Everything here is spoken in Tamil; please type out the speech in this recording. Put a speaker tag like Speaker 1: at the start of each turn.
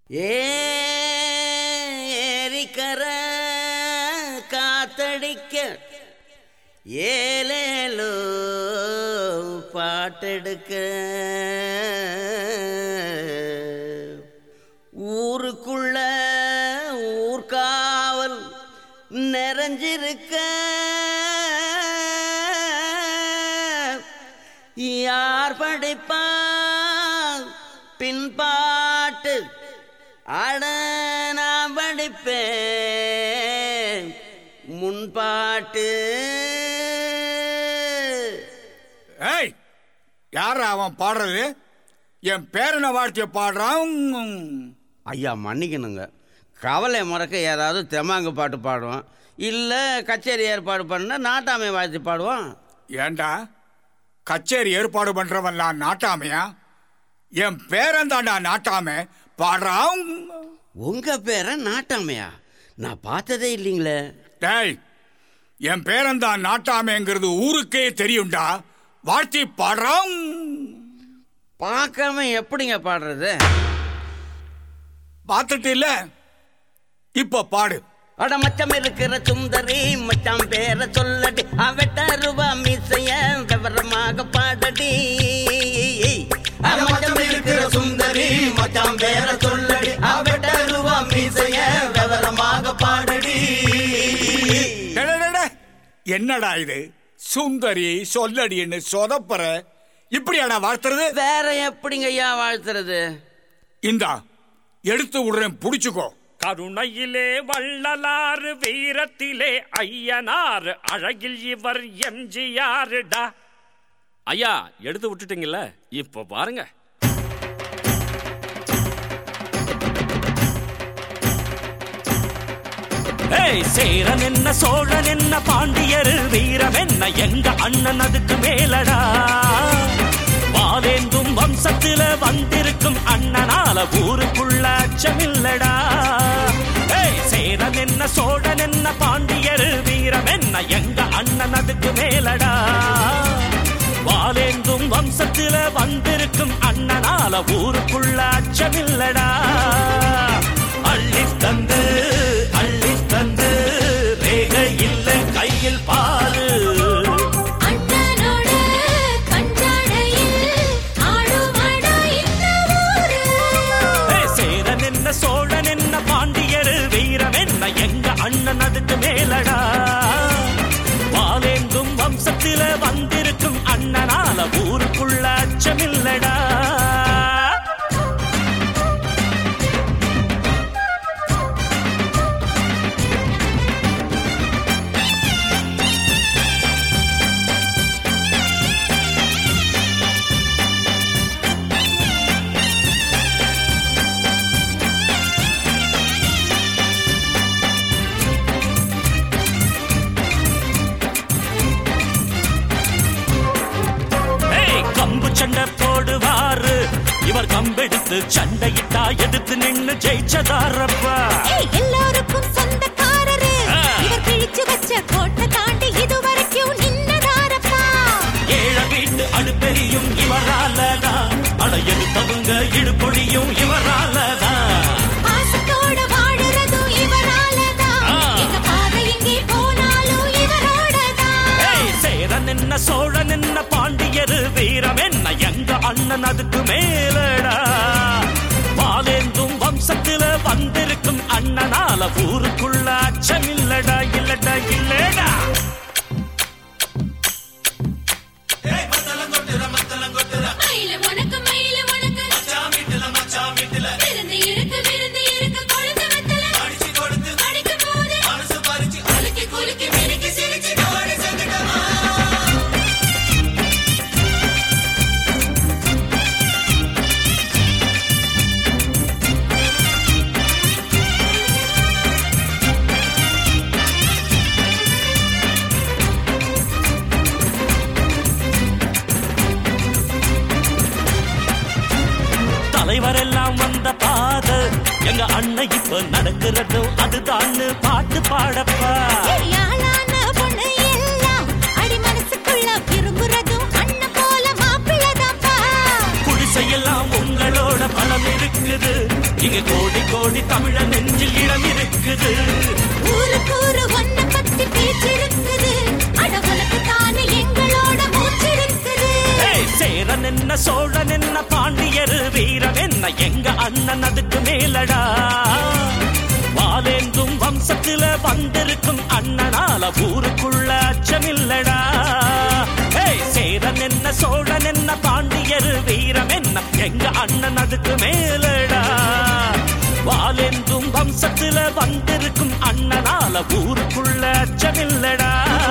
Speaker 1: ஏரிக்கர காத்தடிக்க ஏலேலோ பாட்டெடுக்க ஊருக்குள்ள ஊர்காவல் நிறைஞ்சிருக்க யார் படிப்பா பின்பாட்டு அட நான் படிப்பேன் முன்பாட்டு
Speaker 2: ஏய் யார் அவன் பாடுறது என் பேரனை வாழ்த்திய பாடுறான்
Speaker 1: ஐயா மன்னிக்கணுங்க கவலை மறக்க ஏதாவது தெமாங்கு பாட்டு பாடுவான் இல்லை கச்சேரி ஏற்பாடு பண்ண நாட்டாமை வாழ்த்து பாடுவான்
Speaker 2: ஏண்டா கச்சேரி ஏற்பாடு பண்றவன் நான் நாட்டாமையா என் பேரன் தாண்டா நாட்டாம பாடுறான்
Speaker 1: உங்க பேரை நாட்டாமையா நான் பார்த்ததே இல்லைங்களே
Speaker 2: டேய் என் பேரன் தான் நாட்டாமைங்கிறது ஊருக்கே தெரியும்டா வாழ்த்தி பாடுறான்
Speaker 1: பார்க்காம எப்படிங்க பாடுறது
Speaker 2: பார்த்துட்டு இல்ல இப்ப பாடு
Speaker 1: அட மச்சம் இருக்கிற சுந்தரி மச்சான் பேரை சொல்லடி அவட்ட ரூபா மீசைய விவரமாக பாடடி அட மச்சம் இருக்கிற சுந்தரி மச்சான் பேரை சொல்லடி அவட்ட ரூபா மீசைய விவரமாக பாடடி
Speaker 2: டே, டே, டே, டே. என்னடா இது சுந்தரி சொல்லடின்னு சொதப்புற இப்படியாடா வாழ்த்துறது
Speaker 1: வேற எப்படிங்க ஐயா வாழ்த்துறது
Speaker 2: இந்தா எடுத்து விடுறேன் புடிச்சுக்கோ
Speaker 3: கருணையிலே வள்ளலாறு வீரத்திலே ஐயனார் அழகில் இவர் எம்ஜிஆருடா ஐயா எடுத்து விட்டுட்டீங்கல்ல இப்ப பாருங்க ஏய் சேரன் என்ன சோழன் என்ன பாண்டியர் வீரம் என்ன எங்க அண்ணன் அதுக்கு மேலடா வாலேந்தும் வம்சத்தில வந்திருக்கும் அண்ணனால ஊருக்குள்ள அச்சமில்லடா ஏய் சேரன் என்ன சோழன் என்ன பாண்டியர் வீரம் என்ன எங்க அண்ணன் அதுக்கு மேலடா வாலேந்தும் வம்சத்தில வந்திருக்கும் அண்ணனால ஊருக்குள்ள அச்சமில்லடா அள்ளி தந்து அள்ளி தந்து ரேக இல்ல கையில் பாரு
Speaker 4: அண்ணனோட கஞ்சாடையில் ஆடுமடா இந்த ஊரு
Speaker 3: ஏய், சேரன் என்ன சோழன் என்ன பாண்டியர் வீரம் என்ன எங்க அண்ணன் அதுக்கு மேலடா வாலேந்தும் வம்சத்தில வந்திருக்கும் அண்ணனால ஊருக்குள்ள அச்சமில்லடா ஏய், கம்பு சண்டை போடுவாரு இவர் கம்பெடுத்து சண்டையிட்டா எடுத்து நின்னு ஜெயிச்சதாரப்பா
Speaker 4: ஏய், எல்லாருக்கும் சொந்தக்காரரு
Speaker 3: ஆ.
Speaker 4: இவர் கிழிச்சு வச்ச கோட்டை தாண்டி இதுவரைக்கும் நின்னதாரப்பா
Speaker 3: ஏழ வீட்டு அடுப்பெரியும் இவராலதான் அட எடுத்தவங்க இடுபொழியும் இவராலதான்
Speaker 4: பாசத்தோட வாழுறதும் இவராலதான்
Speaker 3: ஆ.
Speaker 4: எங்க பாதை எங்கே போனாலும் இவரோடதான்
Speaker 3: ஏய், சேரன் என்ன சோழன் என்ன பாண்டியர் வீரம் என்ன எங்க அண்ணன் அதுக்கு மேலடா வாலேந்தும் வம்சத்தில வந்திருக்கும் அண்ணனால ஊருக்குள்ள அச்சமில்லடா இல்லடா இல்லடா
Speaker 4: மயில உனக்கு மயில உனக்கு விருந்து இருக்கு விருந்து இருக்கு கொழுந்து வெத்தல அடிக்கும் போது குலுக்கி குலுக்கி மினுக்கி சிரிச்சு ஓடி செஞ்சுட்டமா
Speaker 3: தலைவர் எல்லாம் வந்த பாத எங்க அண்ணன் இப்ப நடக்கிறதும் அதுதான்னு பாட்டு பாடப்பா
Speaker 4: யாழான பொண்ணு எல்லாம் அடி மனசுக்குள்ள விரும்புறதும் அண்ணன் போல மாப்பிள்ளதாப்பா
Speaker 3: குடிசையெல்லாம் உங்களோட பலம் இருக்குது இங்க கோடி கோடி தமிழ நெஞ்சில் இடம் இருக்குது
Speaker 4: ஊருக்கு ஊரு ஒன்ன பத்தி பேச்சிருக்குது அடவலுக்கு தானே எங்களோட மூச்சிருக்குது
Speaker 3: ஏய், சேரன் என்ன சோழன் என்ன பாண்டியர் வீரம் என்ன எங்க அண்ணன் அதுக்கு மேலடா வாலேந்தும் வம்சத்துல வந்திருக்கும் அண்ணனால ஊருக்குள்ள அச்சமில்லடா ஏய், சேரன் என்ன சோழன் என்ன பாண்டியர் வீரம் என்ன எங்க அண்ணன் அதுக்கு மேலடா வாலேந்தும் வம்சத்துல வந்திருக்கும் அண்ணனால ஊருக்குள்ள அச்சமில்லடா